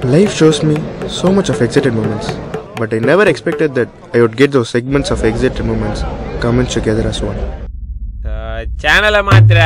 Life shows me so much of excited moments, but I never expected that I would get those segments of excited moments coming together as one. சேனலை மாத்துற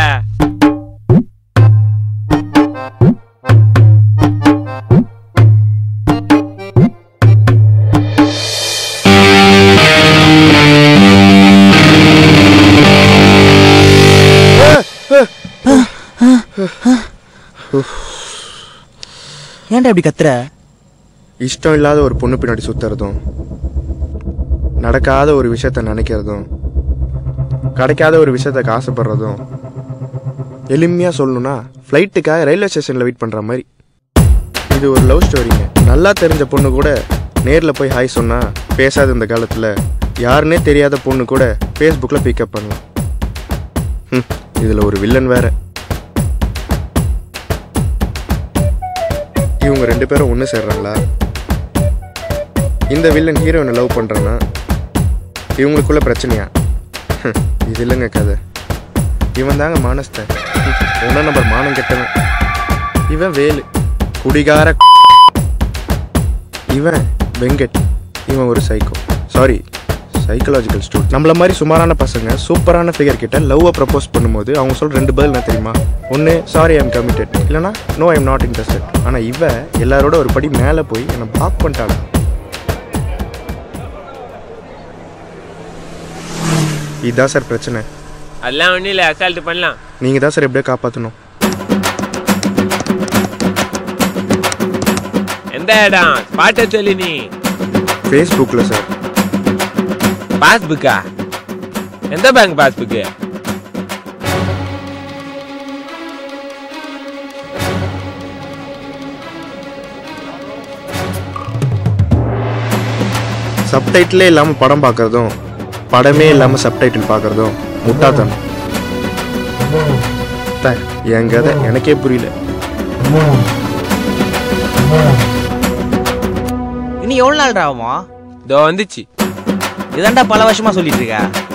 ஏன்டா இப்படி கத்துற இஷ்டம் இல்லாத ஒரு பொண்ணு பின்னாடி சுத்துறதும் நடக்காத ஒரு விஷயத்த நினைக்கிறதும் கிடைக்காத ஒரு விஷயத்த ஆசைப்படுறதும் எளிமையாக சொல்லணும்னா ஃப்ளைட்டுக்காக ரயில்வே ஸ்டேஷனில் வெயிட் பண்ணுற மாதிரி இது ஒரு லவ் ஸ்டோரிங்க நல்லா தெரிஞ்ச பொண்ணு கூட நேரில் போய் ஹாய் சொன்னால் பேசாத இந்த காலத்தில் யாருன்னே தெரியாத பொண்ணு கூட ஃபேஸ்புக்கில் பிக்கப் பண்ணலாம் ம் இதில் ஒரு வில்லன் வேற இவங்க ரெண்டு பேரும் ஒன்று சேர்றாங்களா இந்த வில்லன் ஹீரோயினை லவ் பண்ணுறான்னா இவங்களுக்குள்ள பிரச்சனையா ஹம், இது இல்லைங்க கதை இவன் தாங்க மானஸ்தன் ஒன்றாம் நம்பர் மானம் கெட்டவன் இவன் வேலு குடிகார இவன் வெங்கட் இவன் ஒரு சைக்கோ சாரி சைக்கலாஜிக்கல் ஸ்டூடெண்ட் நம்மள மாதிரி சுமாரான பசங்க சூப்பரான ஃபிகர் கிட்ட லவ்வை ப்ரப்போஸ் பண்ணும்போது அவங்க சொல்ற ரெண்டு பதில் என்ன தெரியுமா ஒன்று சாரி ஐம் கமிட்டட் இல்லைனா நோ ஐம் நாட் இன்ட்ரெஸ்டட் ஆனால் இவ எல்லாரோட ஒரு படி மேலே போய் என்னை பிளாக் பண்ணிட்டாங்க இதுதான் சார் பிரச்சனை அதெல்லாம் ஒன்றும் இல்லை அசால்ட் பண்ணலாம் நீங்கள் தான் சார் எப்படியோ காப்பாற்றணும் எந்த இடம் பாட்ட சொல்லி நீ ஃபேஸ்புக்கில் சார் பாஸ்புக்கா எந்த பேங்க் பாஸ்புக்கு சப்டைட்டிலே இல்லாமல் படம் பார்க்குறதும் படமே இல்லாமல் சப்டைட்டில் பார்க்குறதும் முட்டாத்தனம் த, என் கதை எனக்கே புரியல இனி எவ்வளவு நாள் ஆகுமா இதோ வந்துச்சு இதான்டா பல வருஷமா சொல்லிட்டு இருக்க